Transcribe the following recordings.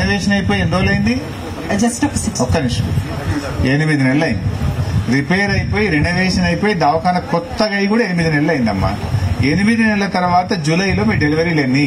Renovation అయిపోయి ఎన్ని రోజులు అయింది జస్ట్ ఒక సిక్స్ ఒక్క నిమిషం ఎనిమిది నెలలు అయింది రిపేర్ అయిపోయి రెనోవేషన్ అయిపోయి దవాఖాన కొత్తగా అయి కూడా ఎనిమిది నెలలు అయిందమ్మా ఎనిమిది నెలల తర్వాత జూలైలో మీ డెలివరీలు ఎన్ని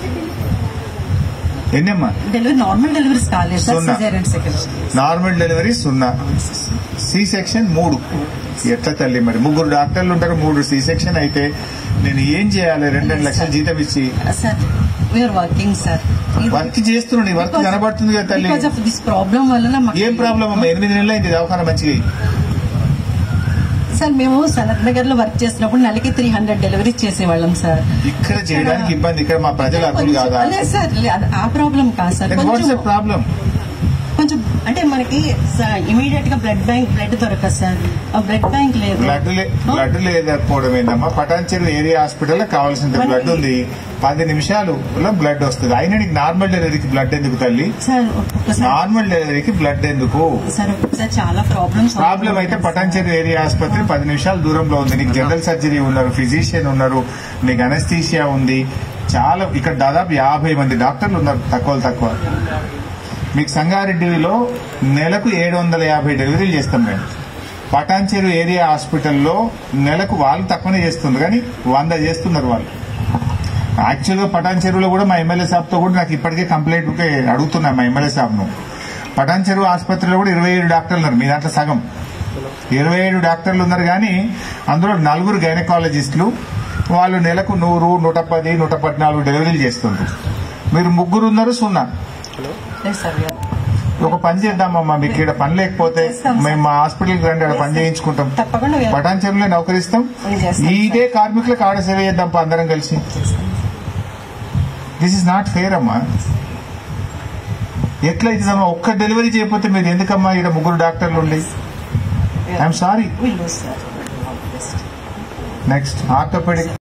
ఎన్నమ్మా డెలివరీ నార్మల్ డెలివరీస్ కాలేదు సార్ సున్నా. సిజేరియన్ సెకండ్ నార్మల్ డెలివరీ సున్నా సి సెక్షన్ మూడు ఎట్లా తల్లి మరి ముగ్గురు డాక్టర్లు ఉంటారు మూడు సి సెక్షన్ అయితే నేను ఏం చేయాలి రెండు రెండు లక్షల జీతం ఇచ్చి sir we're working sir work చేస్తున్నాడు ఈ వర్క్ కనబడుతుంది కదా తల్లి బికాస్ ఆఫ్ దిస్ ప్రాబ్లం వలన మాకు- ఏం ప్రాబ్లం అమ్మా ఎనిమిది నెలలు అయింది దవాఖాన మంచిగా అయ్యి. సార్ మేము సనత్ నగర్ లో వర్క్ చేసినప్పుడు నెలకి త్రీ హండ్రెడ్ డెలివరీ చేసేవాళ్ళం సార్ ఇక్కడ చేయడానికి ఇబ్బంది ఇక్కడ మా ప్రజలు అర్థం కాదా లేదు సార్ లేదు, ఆ ప్రాబ్లం కాదు సార్ వాట్స్ కొంచెం ప్రాబ్లం కొంచెం అంటే మనకి ఇమీడియట్ గా బ్లడ్ బ్యాంక్ బ్లడ్ దొరకదు సార్ ఆ బ్లడ్ బ్యాంక్ లేదు బ్లడ్ లే- బ్లడ్ లేకపోవడం ఏందమ్మా పటాన్చెరు ఏరియా హాస్పిటల్ కావాల్సిన బ్లడ్ ఉంది పది నిమిషాలు బ్లడ్ వస్తుంది అయినా నీకు నార్మల్ డెలివరీకి బ్లడ్ ఎందుకు తల్లి సార్ ఒక్కొక్కసారి నార్మల్ డెలివరీకి బ్లడ్ ఎందుకు సార్ ఒక్కొక్కసారి చాలా ప్రాబ్లమ్స్ ప్రాబ్లం అయితే పటాన్చెరు ఏరియా ఆసుపత్రి పది నిమిషాలు దూరంలో ఉంది నీకు జనరల్ సర్జరీ ఉన్నారు ఫిజిషియన్ ఉన్నారు నీకు అనస్థీషియా ఉంది చాలా ఇక్కడ దాదాపు యాభై మంది డాక్టర్లు ఉన్నారు తక్కువ తక్కువ మీకు సంగారెడ్డిలో నెలకు ఏడు వందల యాభై డెలివరీలు చేస్తాం మేము పటాన్చెరు ఏరియా హాస్పిటల్లో నెలకు వాళ్ళు తక్కువనే చేస్తున్నారు కానీ వంద చేస్తున్నారు వాళ్ళు యాక్చువల్ గా పటాన్ చెరువులో కూడా మా ఎమ్మెల్యే సాబ్ తో కూడా నాకు ఇప్పటికే కంప్లైంట్ ఉంటే అడుగుతున్నా మా ఎమ్మెల్యే సాబ్ ను పటాన్ చెరువు ఆసుపత్రిలో కూడా ఇరవై ఏడు డాక్టర్లు ఉన్నారు మీ దాంట్లో సగం ఇరవై ఏడు డాక్టర్లు ఉన్నారు కానీ అందులో నలుగురు గైనకాలజిస్టులు వాళ్ళు నెలకు నూరు నూట పది నూట పద్నాలుగు డెలివరీలు చేస్తుండ్రు మీరు ముగ్గురు ఉన్నారు సున్నా లేదు సార్ ఒక పని చేద్దామమ్మా మీకు ఇక్కడ పని లేకపోతే చేస్తాం సార్. మేము మా హాస్పిటల్కి రండి అక్కడ పని చేయించుకుంటాం తప్పకుండా we are- పటాన్ చెరువులో నౌకరిస్తాం మేము చేస్తాం ఇదే కార్మికులకు ఆడ సేవ చేద్దాం పా అందరం కలిసి దిస్ ఇస్ నాట్ ఫెయిర్ అమ్మా ఎట్లా అవుతుందమ్మా ఒక్క డెలివరీ చేయకపోతే మీరు ఎందుకమ్మా ఇక్కడ ముగ్గురు డాక్టర్లు ఉండి I'm sorry We'll do, sir. Next orthopaedic